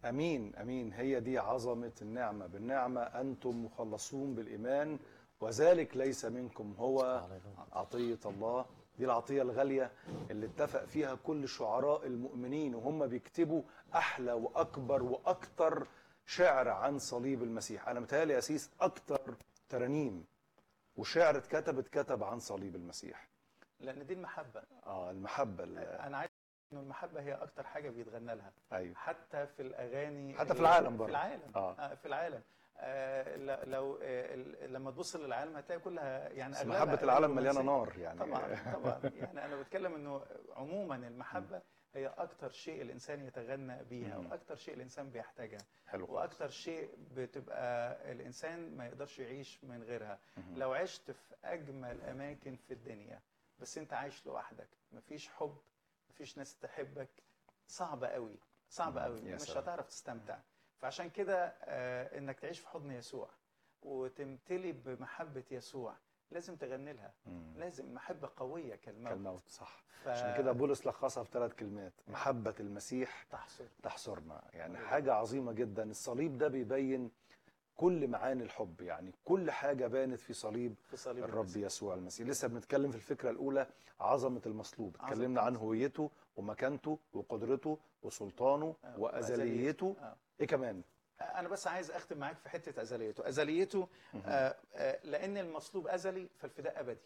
امين امين هي دي عظمه النعمه بالنعمه انتم مخلصون بالايمان وذلك ليس منكم هو عطيه الله دي العطيه الغاليه اللي اتفق فيها كل شعراء المؤمنين وهم بيكتبوا احلى واكبر واكتر شعر عن صليب المسيح انا متهيألي يا اسيس اكتر ترانيم وشعر اتكتب اتكتب عن صليب المسيح لان دي المحبه اه المحبه ال- انا عايز انه المحبه هي اكتر حاجه بيتغنى لها ايوه حتى في الاغاني حتى في العالم في برضه. العالم آه. آه. في العالم آه ل- لو آه ال- لما تبص للعالم هتلاقي كلها يعني بس أغلبها محبه أغاني العالم مليانه رومانسية. نار يعني طبعا طبعا يعني انا بتكلم انه عموما المحبه هي اكتر شيء الانسان يتغنى بيها مم. واكتر شيء الانسان بيحتاجها حلو خالص. واكتر شيء بتبقى الانسان ما يقدرش يعيش من غيرها مهم. لو عشت في اجمل اماكن في الدنيا بس انت عايش لوحدك مفيش حب مفيش ناس تحبك صعب قوي صعب مم. قوي يا مش سلام. هتعرف تستمتع فعشان كده آه، انك تعيش في حضن يسوع وتمتلي بمحبه يسوع لازم تغني لها مم. لازم محبه قويه كالموت كالموت صح ف... عشان كده بولس لخصها في ثلاث كلمات محبة المسيح تحصل تحصرنا يعني أيوة. حاجة عظيمة جدا الصليب ده بيبين كل معاني الحب يعني كل حاجة بانت في صليب في صليب الرب المسيح. يسوع المسيح لسه بنتكلم في الفكرة الأولى عظمة المصلوب عظمة اتكلمنا عن المصلوب. هويته ومكانته وقدرته وسلطانه آه، وأزليته آه. إيه كمان انا بس عايز اختم معاك في حته ازليته ازليته آه آه لان المصلوب ازلي فالفداء ابدي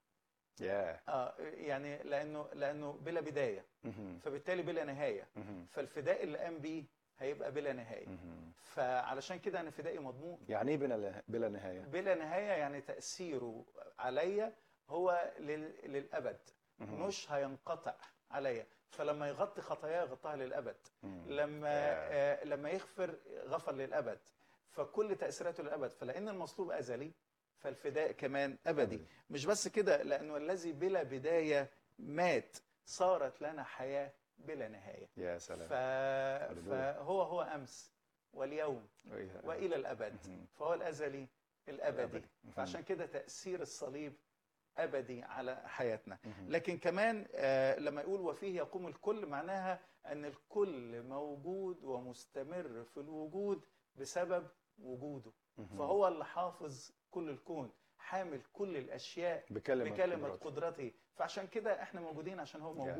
ياه اه يعني لانه لانه بلا بدايه مهم. فبالتالي بلا نهايه مهم. فالفداء اللي قام بيه هيبقى بلا نهايه مهم. فعلشان كده انا فدائي مضمون يعني إيه بلا بلا نهاية بلا نهايه يعني تاثيره عليا هو لل... للابد مهم. مش هينقطع عليا فلما يغطي خطاياي يغطيها للابد مم. لما ياه. آه لما يغفر غفر للابد فكل تاثيراته للابد فلان المصلوب ازلي فالفداء كمان ابدي أبدي. مش بس كده لانه الذي بلا بدايه مات صارت لنا حياه بلا نهايه يا سلام ف... هللويا. فهو هو امس واليوم إيه. والى الابد مهم. فهو الازلي الابدي الأبدي. مهم. فعشان كده تاثير الصليب ابدي على حياتنا مهم. لكن كمان آه، لما يقول وفيه يقوم الكل معناها ان الكل موجود ومستمر في الوجود بسبب وجوده مهم. فهو اللي حافظ كل الكون حامل كل الاشياء بكلمة بكلمه قدرته. قدرته فعشان كده احنا موجودين عشان هو يا موجود